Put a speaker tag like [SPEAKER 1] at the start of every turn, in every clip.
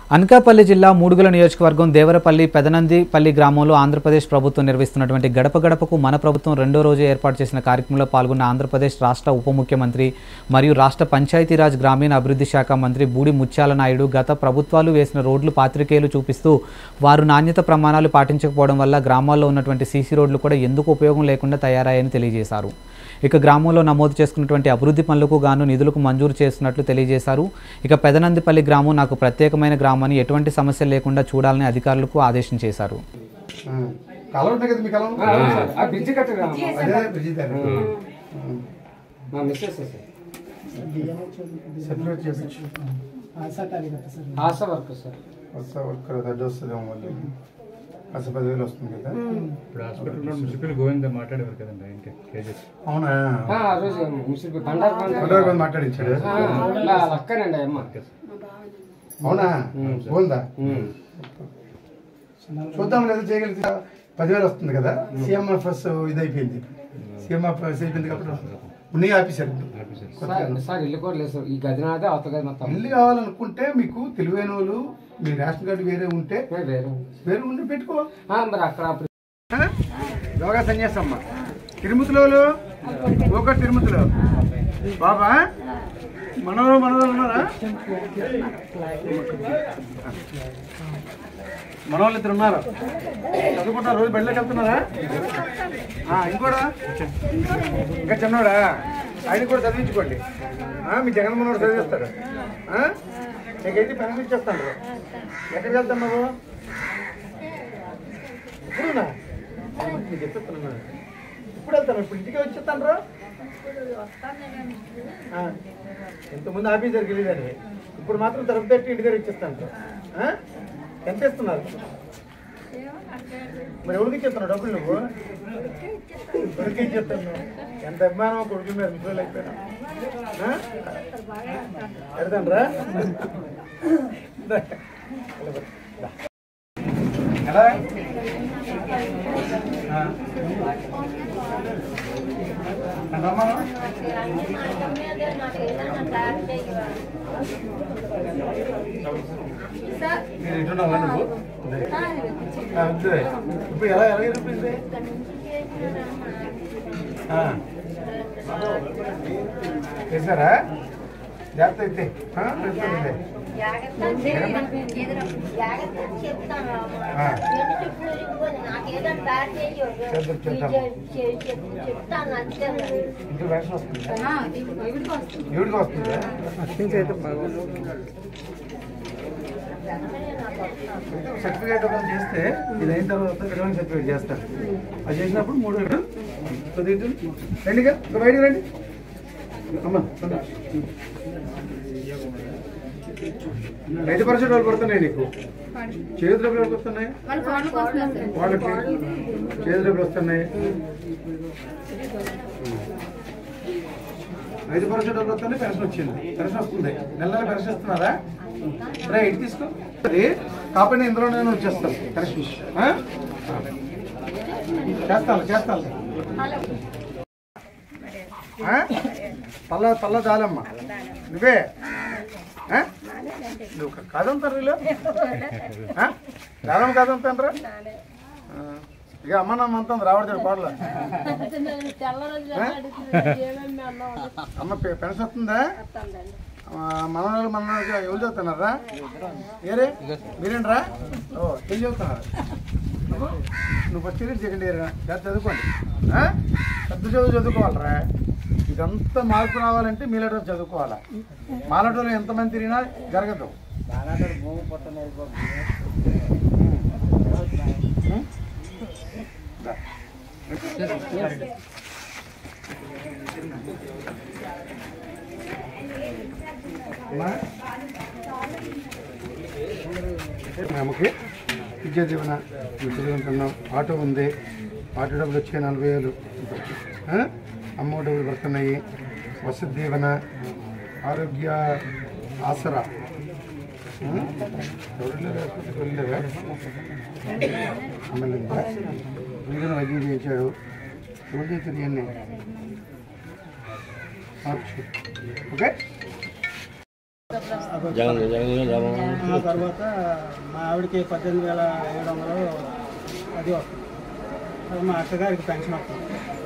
[SPEAKER 1] అనకాపల్లి జిల్లా మూడుగుల నియోజకవర్గం దేవరపల్లి పెదనందిపల్లి గ్రామంలో ఆంధ్రప్రదేశ్ ప్రభుత్వం నిర్వహిస్తున్నటువంటి గడప గడపకు మన ప్రభుత్వం రెండో రోజు ఏర్పాటు చేసిన కార్యక్రమంలో పాల్గొన్న ఆంధ్రప్రదేశ్ రాష్ట్ర ఉప ముఖ్యమంత్రి మరియు రాష్ట్ర పంచాయతీరాజ్ గ్రామీణ అభివృద్ధి శాఖ మంత్రి బూడి ముత్యాల నాయుడు గత ప్రభుత్వాలు వేసిన రోడ్లు పాత్రికేయులు చూపిస్తూ వారు నాణ్యత ప్రమాణాలు పాటించకపోవడం వల్ల గ్రామాల్లో ఉన్నటువంటి సీసీ రోడ్లు కూడా ఎందుకు ఉపయోగం లేకుండా తయారయ్యాయని తెలియజేశారు ఇక గ్రామంలో నమోదు చేసుకున్నటువంటి అభివృద్ధి పనులకు గాను నిధులకు మంజూరు చేస్తున్నట్లు తెలియజేశారు ఇక పెదనందిపల్లి గ్రామం నాకు ప్రత్యేకమైన గ్రామాన్ని ఎటువంటి సమస్య లేకుండా చూడాలని అధికారులకు ఆదేశం చేశారు
[SPEAKER 2] కలర్ ఉంటాయి కదా మీ కలర్
[SPEAKER 3] ఆ బ్రిడ్జి కట్టరా
[SPEAKER 2] అదే విజయ్
[SPEAKER 3] మా మిస్సెస్ సార్
[SPEAKER 2] సెపరేట్ చేసి
[SPEAKER 3] ఆశా వర్క్ సార్
[SPEAKER 2] వస్తా వర్కర్ అది వస్తుందేమో మళ్ళీ కాస్త పదివేలు వస్తుంది కదా
[SPEAKER 4] ఇప్పుడు హాస్పిటల్లో మున్సిపల్ గోవింద మాట్లాడేవారు కదండి ఆయనకి కేజెస్
[SPEAKER 2] అవునా
[SPEAKER 3] ఆ ఆ రోజు మున్సిపల్ బండారు
[SPEAKER 2] పండుగ రోజు మాట్లాడించాడు
[SPEAKER 3] లక్కనండి అమ్మ
[SPEAKER 2] అవునా పోందా చూద్దాం లేదా చేయగలిగితే పదివేలు వస్తుంది కదా సిఎంఎఫ్ఎస్ ఇది అయిపోయింది సిఎంఎఫ్ఎస్ అయిపోయింది కాబట్టి ఉన్నాయి ఆఫీసర్
[SPEAKER 3] సార్ సార్ ఇల్లు కూడా లేదు సార్ ఈ గది నాదే అవతల గది మొత్తం
[SPEAKER 2] ఇల్లు కావాలనుకుంటే మీకు తెలివైన వాళ్ళు మీ రేషన్ కార్డు వేరే ఉంటే
[SPEAKER 3] ఏ వేరు
[SPEAKER 2] వేరే ఉండి పెట్టుకో
[SPEAKER 3] ఆ, మరి అక్కడ అప్పుడు
[SPEAKER 2] యోగా సన్యాసమ్మ తిరుమతిలో ఒక తిరుమతిలో బాబా మనవరు మనవరు ఉన్నారా మనవాళ్ళు ఇద్దరు ఉన్నారు చదువుకుంటారు రోజు బడిలోకి వెళ్తున్నారా ఆ, ఇంకోడా ఇంకా చిన్నోడా ఆయన కూడా చదివించుకోండి ఆ, మీ జగన్ మనోడు చదివిస్తాడు ఆ? నీకైతే పని ఇచ్చేస్తాను ఎక్కడికి వెళ్తాను నువ్వు ఇప్పుడునా నీకు చెప్పిస్తున్నా ఇప్పుడు వెళ్తాను ఇప్పుడు ఇంటికి వచ్చేస్తాను రా ఆ, ఇంతకుముందు ఆఫీస్ దగ్గరికి వెళ్ళేదాన్ని ఇప్పుడు మాత్రం తరపు పెట్టి ఇంటి దగ్గర ఇచ్చేస్తాను రా. ఆ? ఎంత ఇస్తున్నారు మరి ఎవరికి ఇచ్చేస్తున్నావు డబ్బులు నువ్వు ఎవరికి ఇచ్చేస్తాను ఎంత అభిమానం కొడుకు మీద మిత్రులు అయిపోయినా పెడతాను రా ఎలా ఆ. రమ్మా. మీరు ఇటున్నావా నువ్వు ఆ, వద్దు. ఇప్పుడు ఎలా ఎలా ఇరిపోయింది ఆ. చేశారా జాగ్రత్త అయితే ఆ, పెట్టుకోండి.
[SPEAKER 5] చెప్తాను అంతే
[SPEAKER 2] ఇంట్లో వేషం వస్తుందా ఎవరికి వస్తుందా సర్టిఫికేట్ ఒకటి చేస్తే ఇది అయిన తర్వాత విలువైన సర్టిఫికేట్ చేస్తారు అది చేసినప్పుడు మూడు వేలు కొద్ది ఇటు. రండి ఇక, ఇక బయటికి రండి అమ్మా రండి. రైతు పరిచయం వాళ్ళు పడుతున్నాయి నీకు చేతి డబ్బులు ఎవరికి వస్తున్నాయి వాళ్ళకి చేతి డబ్బులు వస్తున్నాయి రైతు పరిచయం డబ్బులు వస్తున్నాయి పెన్షన్ వచ్చింది పెన్షన్ వస్తుంది నెల నెల పెన్షన్ ఇస్తున్నారా రే ఇటు తీసుకో అది కాకపోతే ఇందులో నేను వచ్చేస్తాను కరెక్ట్ ఆ? చేస్తాను చేస్తాను ఆ? తల్ల తల్ల చాలమ్మా నువ్వే ఆ? నువ్వు కాదంటారు వీళ్ళు ఆ? చాలమ్మ కాదంటారా ఇక అమ్మ నమ్మ అంతా రావడం పాడలే అమ్మ పె- పెన్షన్ వస్తుందా ఆ, మనవాళ్ళు మన ఎవరు చదువుతున్నారా ఏరే మీరేంట్రా ఓ ఏం చదువుతున్నారు నువ్వు నువ్వు ఫస్ట్ ఇయర్ సెకండ్ ఇయర్ జాగ్రత్త చదువుకోండి ఆ? పెద్ద చదువు చదువుకోవాలరా ఇదంతా మార్పు రావాలంటే మీలాటో చదువుకోవాలా మాలాటోలో ఎంతమంది తిరిగినా జరగదు ఉం? దా. అమ్మా. ఆమెకి విద్యా దీవెన నువ్వు చదువుకుంటున్నాం ఆటో ఉంది ఆటో డబ్బులు వచ్చాయి నలభై వేలు ఆ? అమ్మ డబ్బులు పడుతున్నాయి వసతి దీవెన ఆరోగ్య ఆసరా ఆ? ఎవరు లేరు ఆసుపత్రికి వెళ్ళలేదా అమ్మాయి ఉందా? వీడిని వైద్యం చేయించాడు ఎవరు చేస్తారు ఇవన్నీ ఓకే ఆ తర్వాత మా ఆవిడకి పద్దెనిమిది వేల ఏడు వందలు అది వస్తుంది అది మా అక్కగారికి పెన్షన్ వస్తుంది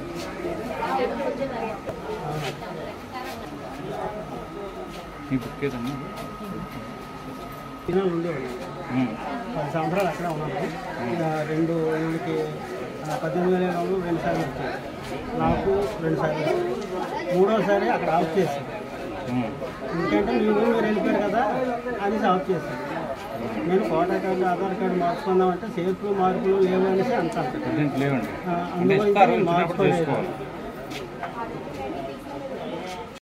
[SPEAKER 4] ఈ బుక్ ఏదన్నా
[SPEAKER 2] దినాలు ఉండేవాళ్ళు పది సంవత్సరాలు అక్కడే ఉన్నాను ఇక రెండు ఏళ్ళకి ఆ, పద్దెనిమిది వేల ఏడు వందలు రెండు సార్లు వచ్చాయి నాకు రెండు సార్లు వచ్చాయి. మూడోసారి అక్కడ ఆఫ్ చేశాను ఎందుకంటే మీరు మీరు వెళ్ళిపోయారు కదా అనేసి ఆఫ్ చేశాను నేను కోటా కార్డు ఆధార్ కార్డు మార్చుకుందామంటే చేతులు మార్పులు లేవు అనేసి అంటాను
[SPEAKER 4] ప్రజెంట్ లేవండి
[SPEAKER 2] ఆ,
[SPEAKER 4] అంటే
[SPEAKER 2] అందులో
[SPEAKER 4] ఇస్తారు
[SPEAKER 2] ఇంకా
[SPEAKER 4] ఇచ్చినప్పుడు
[SPEAKER 2] మార్చుకోలేదు
[SPEAKER 4] చేసుకోవాలి